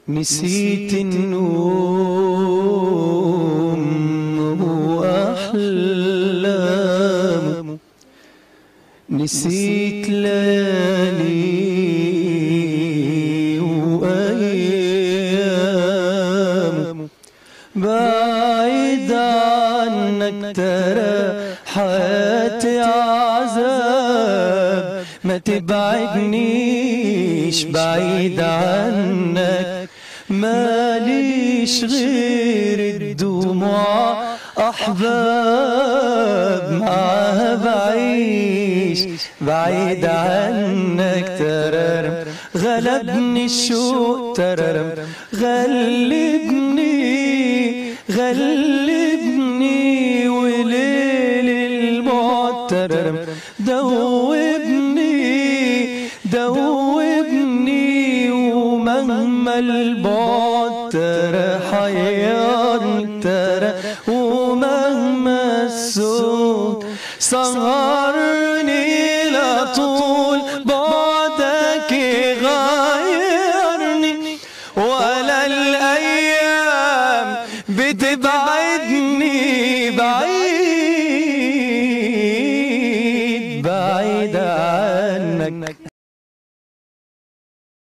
نسيت النوم وأحلام نسيت ليالي وأيام بعيد عنك ترى حياتي عذاب ما تبعدنيش بعيد عنك ماليش غير الدموع أحباب معاها بعيش بعيد عنك تررم غلبني الشوق تررم غلبني غلبني وليل الموت تررم دوبني دوبني ومهما البعد ترى حيرني ترى ومهما الصوت سهرني لطول بعدك غايرني ولا الأيام بتبعدني بعيد بعيد عنك